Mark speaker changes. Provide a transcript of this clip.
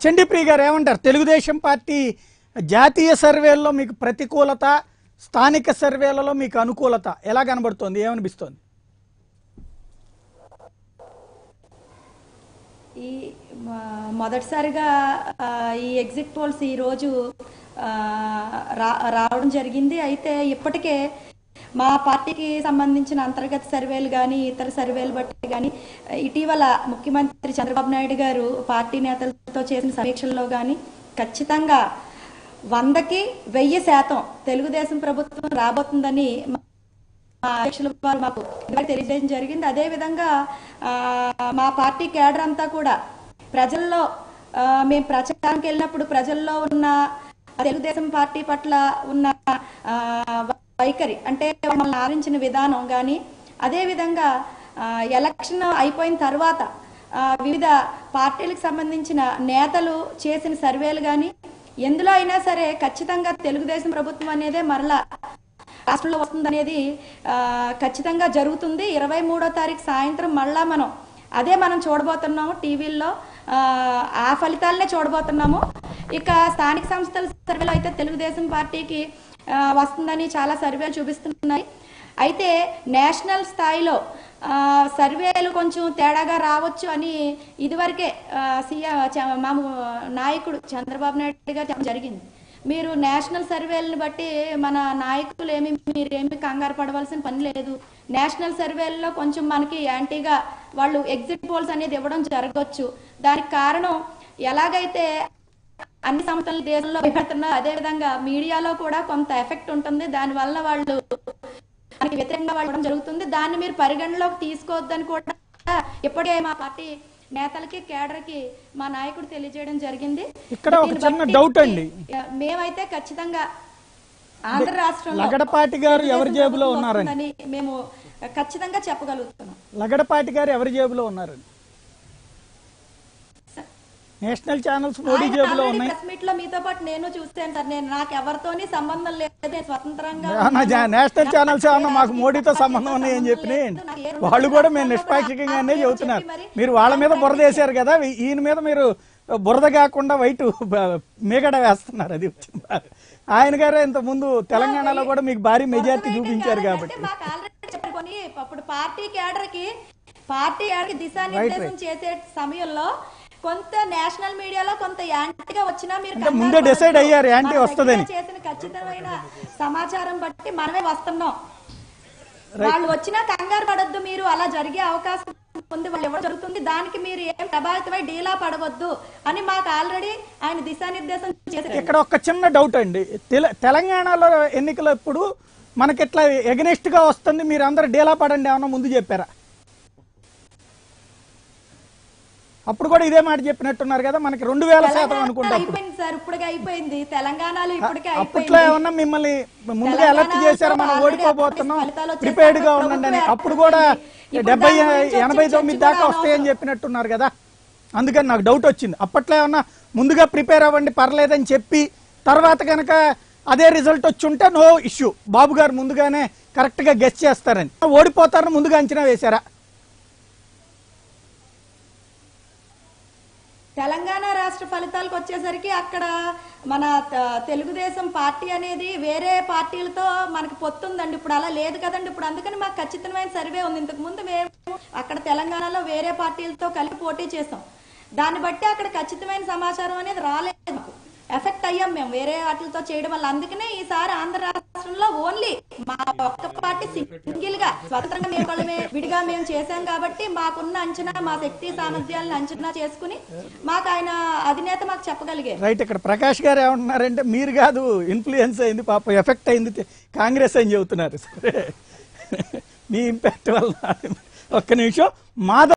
Speaker 1: చండీప్రియ గారు ఏమంటారు తెలుగుదేశం పార్టీ జాతీయ సర్వేల్లో మీకు ప్రతికూలత స్థానిక సర్వేలలో మీకు అనుకూలత ఎలా కనబడుతోంది ఏమనిపిస్తోంది
Speaker 2: ఈ మ- మొదటిసారిగా ఆ, ఈ ఎగ్జిట్ పోల్స్ ఈరోజు ఆ, రా రావడం జరిగింది అయితే ఇప్పటికే మా పార్టీకి సంబంధించిన అంతర్గత సర్వేలు కానీ ఇతర సర్వేలు బట్టి కానీ ఇటీవల ముఖ్యమంత్రి చంద్రబాబు నాయుడు గారు పార్టీ నేతలతో చేసిన సమీక్షల్లో కానీ ఖచ్చితంగా వందకి వెయ్యి శాతం తెలుగుదేశం ప్రభుత్వం రాబోతుందని మా అధ్యక్షుల వారు మాకు ఇదివరకు తెలియజేయడం జరిగింది అదే విధంగా ఆ, మా పార్టీ కేడర్ అంతా కూడా ప్రజల్లో ఆ, మేము ప్రచారానికి వెళ్ళినప్పుడు ప్రజల్లో ఉన్న తెలుగుదేశం పార్టీ పట్ల ఉన్న ఆ, వైఖరి అంటే మమ్మల్ని ఆదరించిన విధానం కానీ అదే విధంగా ఆ, ఎలక్షన్ అయిపోయిన తర్వాత ఆ, వివిధ పార్టీలకు సంబంధించిన నేతలు చేసిన సర్వేలు కానీ ఎందులో అయినా సరే ఖచ్చితంగా తెలుగుదేశం ప్రభుత్వం అనేదే మరలా రాష్ట్రంలో వస్తుందనేది ఆ, ఖచ్చితంగా జరుగుతుంది ఇరవై మూడో తారీఖు సాయంత్రం మళ్ళా మనం అదే మనం చూడబోతున్నాము టీవీల్లో ఆ, ఆ ఫలితాలనే చూడబోతున్నాము ఇక స్థానిక సంస్థల సర్వేలో అయితే తెలుగుదేశం పార్టీకి ఆ, వస్తుందని చాలా సర్వేలు చూపిస్తున్నాయి అయితే నేషనల్ స్థాయిలో ఆ, సర్వేలు కొంచెం తేడాగా రావచ్చు అని ఇదివరకే ఆ, సీఎం చ- మా నాయకుడు చంద్రబాబు నాయుడు గారు చెప్పడం జరిగింది మీరు నేషనల్ సర్వేలను బట్టి మన నాయకులు ఏమి మీరేమి కంగారు పడవలసిన పని లేదు నేషనల్ సర్వేల్లో కొంచెం మనకి యాంటీగా వాళ్ళు ఎగ్జిట్ పోల్స్ అనేది ఇవ్వడం జరగవచ్చు దానికి కారణం ఎలాగైతే అన్ని సంస్థలు దేశంలో పెడుతున్నారు అదే విధంగా మీడియాలో కూడా కొంత ఎఫెక్ట్ ఉంటుంది దాని వల్ల వాళ్ళు మనకి వ్యతిరేకంగా వాళ్ళు ఇవ్వడం జరుగుతుంది దాన్ని మీరు పరిగణలోకి తీసుకోవద్దని కూడా ఇప్పటికే మా పార్టీ నేతలకి కేడర్కి మా నాయకుడు తెలియజేయడం జరిగింది
Speaker 1: ఇక్కడ ఒక
Speaker 2: దీన్ని
Speaker 1: చిన్న
Speaker 2: బట్టి
Speaker 1: డౌట్ అండి.
Speaker 2: మేమైతే ఖచ్చితంగా ఆంధ్ర రాష్ట్రంలో
Speaker 1: లగడపాటి గారు ఎవరి
Speaker 2: తెలుగుదేశం
Speaker 1: జేబులో
Speaker 2: ప్రభుత్వం
Speaker 1: ఉన్నారని
Speaker 2: వస్తుందని మేము ఖచ్చితంగా చెప్పగలుగుతున్నాం
Speaker 1: లగడపాటి గారు ఎవరి జేబులో ఉన్నారని నేషనల్ ఛానల్స్ మోడీ
Speaker 2: ఆయన
Speaker 1: జేబులో
Speaker 2: already
Speaker 1: ఉన్నాయి
Speaker 2: ప్రెస్ మీట్ లో మీతో పాటు నేను చూస్తాను సార్ నేను నాకు ఎవరితోని సంబంధం లేదు నేను స్వతంత్రంగా
Speaker 1: ఏమన్నా జా- నేషనల్ ఛానల్స్ ఏమన్నా మాకు మోడీతో సంబంధం ఉన్నాయి అని చెప్పి వాళ్ళు కూడా మేము నిష్పాక్షికంగానే చెబుతున్నారు మీరు వాళ్ళ మీద బురద వేశారు కదా ఈయన మీద మీరు బురద కాకుండా వైట్ మీగడ వేస్తున్నారు అది వచ్చిన బాధ. ఆయన గారే ఇంత ముందు తెలంగాణలో కూడా మీకు భారీ మెజార్టీ చూపించారు కాబట్టి
Speaker 2: అంటే మాకు ఆల్రెడీ చెప్పుకొని అప్పుడు పార్టీ క్యాడర్ కి పార్టీ క్యాడర్ కి దిశానిర్దేశం చేసే సమయంలో కొంత నేషనల్ మీడియాలో కొంత యాంటీగా వచ్చినా మీరు
Speaker 1: అంటే
Speaker 2: కంగారు
Speaker 1: ముందే decide
Speaker 2: పడొద్దు.
Speaker 1: అయ్యారు యాంటీ
Speaker 2: మన దగ్గర
Speaker 1: వస్తదని.
Speaker 2: చేసిన ఖచ్చితమైన సమాచారం బట్టి మనమే వస్తున్నాం వాళ్ళు వచ్చినా కంగారు పడొద్దు మీరు అలా జరిగే అవకాశం ఉంది వాళ్ళు ఎవరు జరుగుతుంది దానికి మీరు ఏం ప్రభావితమై డీలా పడవద్దు అని మాకు ఆల్రెడీ ఆయన దిశానిర్దేశం చేశారు
Speaker 1: ఇక్కడ ఒక చిన్న డౌట్ అండి తెల- తెలంగాణలో ఎన్నికలప్పుడు మనకి ఇట్లా ఎగనెస్ట్ గా వస్తుంది మీరు అందరు డీలా పడండి ఏమన్నా ముందు చెప్పారా అప్పుడు కూడా ఇదే మాట చెప్పినట్టున్నారు కదా మనకి రెండు వేల శాతం
Speaker 2: తెలంగాణ
Speaker 1: అనుకుంటా అప్పుడు.
Speaker 2: అయిపోయింది సార్ ఇప్పటికే అయిపోయింది తెలంగాణలో ఇప్పటికే
Speaker 1: అప్పట్లో
Speaker 2: అయిపోయింది
Speaker 1: ఏమన్నా మిమ్మల్ని ముందుగా
Speaker 2: తెలంగాణ
Speaker 1: అలర్ట్ చేశారు మనం
Speaker 2: already
Speaker 1: ఓడిపోబోతున్నాం
Speaker 2: ఫలితాలు వచ్చేసాక
Speaker 1: ప్రిపేర్డ్ గా
Speaker 2: ప్రభుత్వం
Speaker 1: ఉండండి అని
Speaker 2: ఏర్పడింది.
Speaker 1: అప్పుడు కూడా
Speaker 2: ఇప్పుడు
Speaker 1: డెబ్బై
Speaker 2: దాని గురించి
Speaker 1: ఎనభై
Speaker 2: వచ్చే
Speaker 1: తొమ్మిది
Speaker 2: చర్చ
Speaker 1: దాకా
Speaker 2: కూడా
Speaker 1: వస్తాయని
Speaker 2: అనవసరం.
Speaker 1: చెప్పినట్టున్నారు కదా అందుకని నాకు డౌట్ వచ్చింది అప్పట్లో ఏమన్నా ముందుగా ప్రిపేర్ అవ్వండి పర్లేదని చెప్పి తర్వాత కనుక అదే రిజల్ట్ వచ్చి ఉంటే నో ఇష్యూ బాబు గారు ముందుగానే కరెక్ట్ గా గెస్ట్ చేస్తారని ఓడిపోతారని ముందుగా అంచనా వేశారా
Speaker 2: తెలంగాణ రాష్ట్ర ఫలితాలకు వచ్చేసరికి అక్కడ మన త- తెలుగుదేశం పార్టీ అనేది వేరే పార్టీలతో మనకి పొత్తుందండి ఇప్పుడు అలా లేదు కదండి ఇప్పుడు అందుకని మాకు ఖచ్చితమైన సర్వే ఉంది ఇంతకు ముందు మేము అక్కడ తెలంగాణలో వేరే పార్టీలతో కలిపి పోటీ చేసాం దాన్ని బట్టి అక్కడ ఖచ్చితమైన సమాచారం అనేది రాలేదు మాకు ఎఫెక్ట్ అయ్యాం మేము వేరే వాటితో చేయడం వల్ల అందుకనే ఈసారి ఆంధ్ర రాష్ట్రంలో ఓన్లీ మా ఒక్క పార్టీ సింగిల్ గా స్వతంత్రంగా మేము ఒకళ్ళమే విడిగా మేము చేశాం కాబట్టి మాకున్న అంచనా మా శక్తి సామర్థ్యాలను అంచనా చేసుకుని మాకు ఆయన అధినేత మాకు చెప్పగలిగారు
Speaker 1: రైట్ ఇక్కడ ప్రకాష్ గారు ఏమంటున్నారంటే మీరు కాదు ఇన్ఫ్లుయెన్స్ అయింది పాప ఎఫెక్ట్ అయింది కాంగ్రెస్ అని చెబుతున్నారు సరే మీ ఇంపాక్ట్ వల్ల ఒక్క నిమిషం మాధవ్